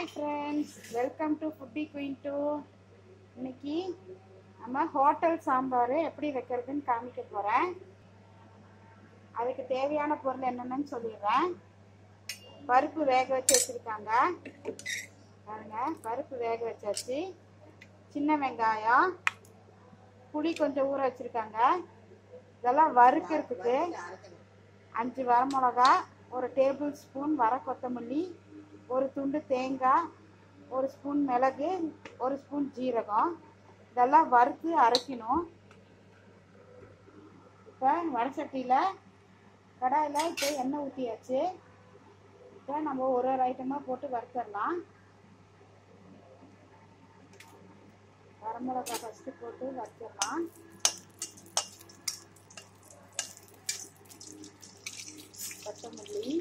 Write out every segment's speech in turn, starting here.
hi friends welcome to Foodie Queen two இன்னைக்கு நம்ம hotel sambar எப்படி வைக்கிறதுன்னு காமிக்க போகிறேன் அதுக்கு தேவையான பொருள் என்னென்னு சொல்லிடுறேன் பருப்பு வேக வச்சு வச்சுருக்காங்க பாருங்க பருப்பு வேக வச்சாச்சு சின்ன வெங்காயம் புளி கொஞ்சம் ஊற வச்சுருக்காங்க இதெல்லாம் வறுக்கிறதுக்கு அஞ்சு வரமிளகா ஒரு டேபிள் ஸ்பூன் வர கொத்தமல்லி ஒரு துண்டு தேங்காய் ஒரு ஸ்பூன் மிளகு ஒரு ஸ்பூன் ஜீரகம் இதெல்லாம் வறுத்து அரைக்கணும் இப்போ வடசட்டியில் கடாயில் இப்போ எண்ணெய் ஊற்றியாச்சு இப்போ நம்ம ஒரு ஒரு ஐட்டமாக போட்டு வறுத்துடலாம் வரமிளகா ஃபஸ்ட்டு போட்டு வறுத்துடலாம் கொத்தமல்லி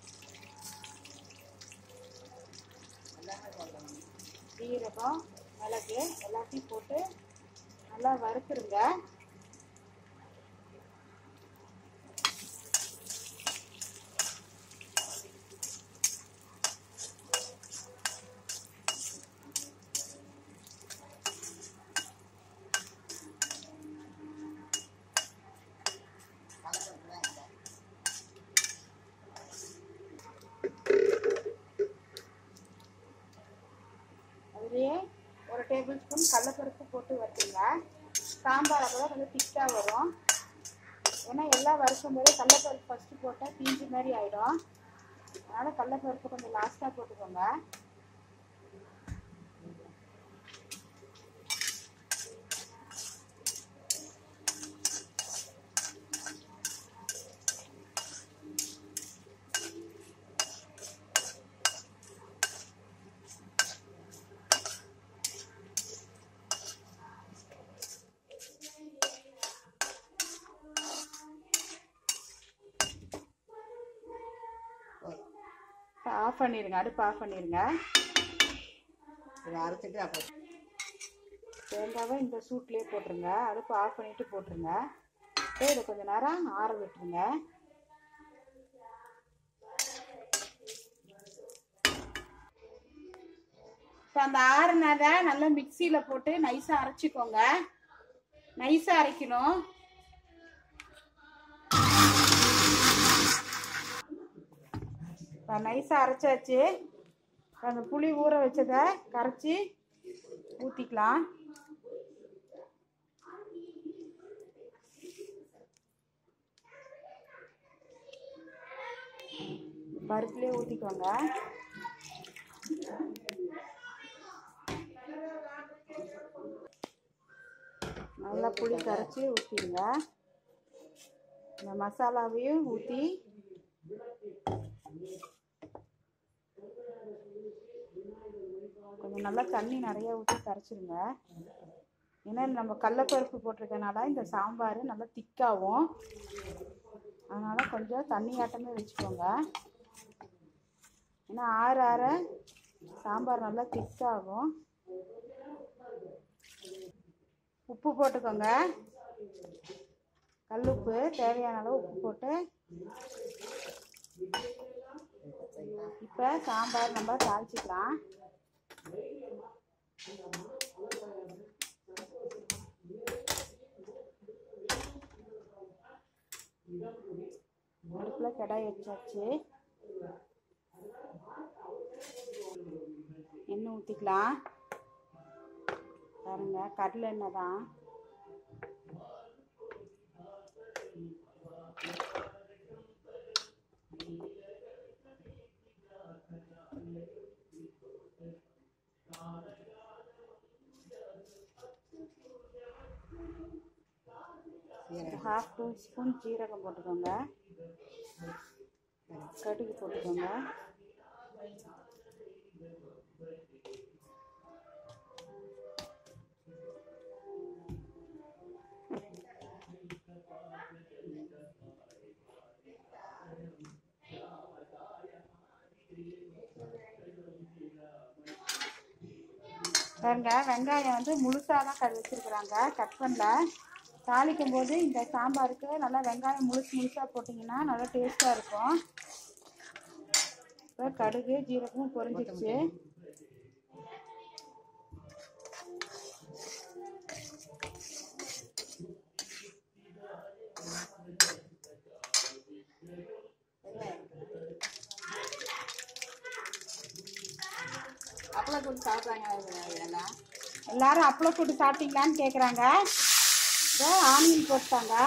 ஜீரகம் மிளகு எல்லாத்தையும் போட்டு நல்லா வறுத்துருங்க அதுலேயே ஒரு டேபிள் ஸ்பூன் கடலப்பருப்பு போட்டு வறுத்துங்க சாம்பார் அப்போ கொஞ்சம் திக்காக வரும் ஏன்னா எல்லாம் வறுக்கும் போது கடலப்பருப்பு ஃபஸ்ட்டு போட்டால் தீஞ்சு மாதிரி ஆகிடும் அதனால் கடலப்பருப்பு கொஞ்சம் லாஸ்ட்டாக போட்டுக்கோங்க ஆஃப் பண்ணிடுங்க அடுப்பு ஆஃப் பண்ணிடுங்க இதை அரைச்சிட்டு அப்புறம் தேங்காவை இந்த சூட்லேயே போட்டுருங்க அடுப்பு ஆஃப் பண்ணிவிட்டு போட்டுருங்க அப்படியே இதை கொஞ்ச நேரம் ஆற விட்டுருங்க இப்போ அந்த ஆறுனதை நல்லா மிக்சியில் போட்டு நைஸாக அரைச்சிக்கோங்க நைஸாக அரைக்கணும் இப்போ நைஸாக அரைச்சாச்சு இப்போ அந்த புளி ஊற வச்சதை கரைச்சி ஊற்றிக்கலாம் பருப்புலேயே ஊற்றிக்கோங்க நல்லா புளி கரைச்சி ஊற்றிடுங்க இந்த மசாலாவையும் ஊற்றி கொஞ்சம் நல்லா தண்ணி நிறைய ஊற்றி கரைச்சிருங்க ஏன்னா நம்ம கடலப்பருப்பு போட்டிருக்கனால இந்த சாம்பார் நல்லா திக்காகும் அதனால் கொஞ்சம் தண்ணி ஆட்டமே வச்சுக்கோங்க ஏன்னா ஆற ஆற சாம்பார் நல்லா திக்காகும் உப்பு போட்டுக்கோங்க கல்லுப்பு தேவையான அளவு உப்பு போட்டு இப்போ சாம்பார் நம்ம தாளிச்சிக்கலாம் அடுப்பில் கடாய் வச்சாச்சு எண்ணெய் ஊற்றிக்கலாம் பாருங்க கடலை எண்ணெய் தான் ஹாஃப் டூ ஸ்பூன் ஜீரகம் போட்டுக்கோங்க கடுகு போட்டுக்கோங்க பாருங்க வெங்காயம் வந்து முழுசாக தான் கட் வச்சுருக்குறாங்க கட் பண்ணல தாளிக்கும் போது இந்த சாம்பாருக்கு நல்லா வெங்காயம் முழுசு முழுசாக போட்டிங்கன்னா நல்லா டேஸ்ட்டாக இருக்கும் இப்போ கடுகு ஜீரகமும் பொரிஞ்சிருச்சு அப்பளம் கூட்டு சாப்பிட்றாங்க எல்லாம் எல்லாரும் அப்பள கூட்டு சாப்பிட்டீங்களான்னு கேட்குறாங்க இதோ ஆனியன் போட்டாங்க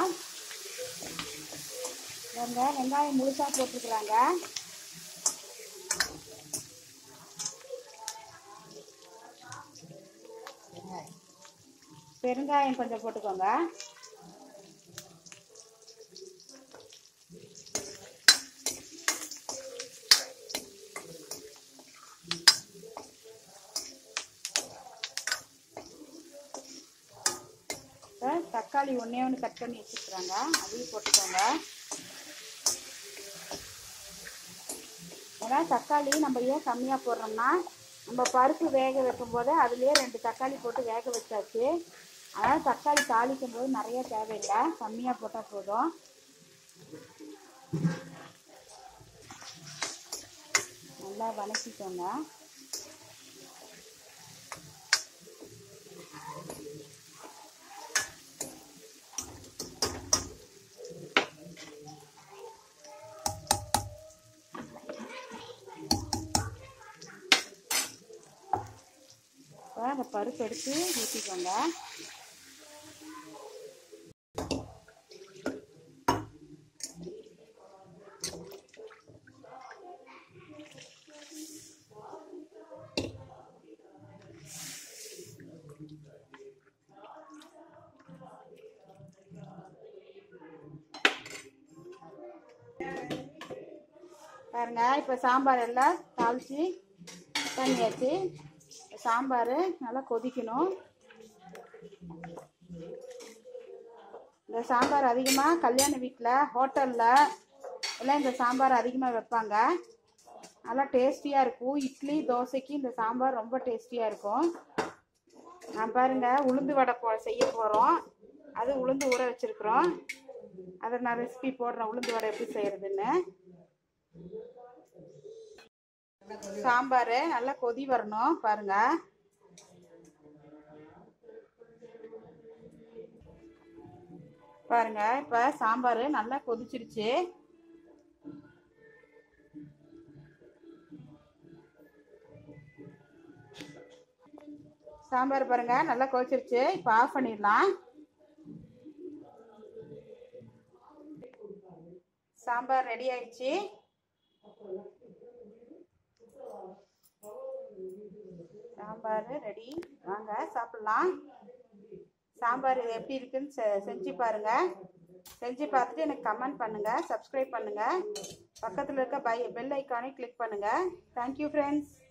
இவங்க வெங்காயம் முழுசாக போட்டுருக்குறாங்க பெருங்காயம் கொஞ்சம் போட்டுக்கோங்க இப்போ தக்காளி ஒன்றே ஒன்று கட் பண்ணி வச்சுருக்குறாங்க அதையும் போட்டுக்கோங்க ஏன்னா தக்காளி நம்ம ஏன் கம்மியாக போடுறோம்னா நம்ம பருப்பு வேக வைக்கும் போது அதுலேயே ரெண்டு தக்காளி போட்டு வேக வச்சாச்சு அதனால் தக்காளி தாளிக்கும் போது நிறைய தேவையில்லை கம்மியாக போட்டால் போதும் நல்லா வதக்கிக்கோங்க இப்போ அந்த பருப்பு எடுத்து ஊற்றிக்கோங்க பாருங்க இப்போ சாம்பார் எல்லாம் தாளித்து பண்ணியாச்சு சாம்பார் நல்லா கொதிக்கணும் இந்த சாம்பார் அதிகமாக கல்யாண வீட்டில் ஹோட்டலில் எல்லாம் இந்த சாம்பார் அதிகமாக வைப்பாங்க நல்லா டேஸ்டியாக இருக்கும் இட்லி தோசைக்கு இந்த சாம்பார் ரொம்ப டேஸ்டியாக இருக்கும் நான் பாருங்க உளுந்து வடை போ செய்ய போகிறோம் அது உளுந்து ஊற வச்சுருக்குறோம் அதை நான் ரெசிபி போடுறேன் உளுந்து வடை எப்படி செய்யறதுன்னு சாம்பார் நல்லா கொதி வரணும் பாருங்க பாருங்க இப்ப சாம்பார் நல்லா கொதிச்சிருச்சு சாம்பார் பாருங்க நல்லா கொதிச்சிருச்சு இப்போ ஆஃப் பண்ணிடலாம் சாம்பார் ரெடி ஆயிடுச்சு சாம்பார் ரெடி வாங்க சாப்பிடலாம் சாம்பார் இது எப்படி இருக்குன்னு செ- செஞ்சு பாருங்க செஞ்சு பார்த்துட்டு எனக்கு கமெண்ட் பண்ணுங்க சப்ஸ்கிரைப் பண்ணுங்க பக்கத்தில் இருக்க பை பெல் ஐக்கானை கிளிக் பண்ணுங்க தேங்க்யூ ஃப்ரெண்ட்ஸ்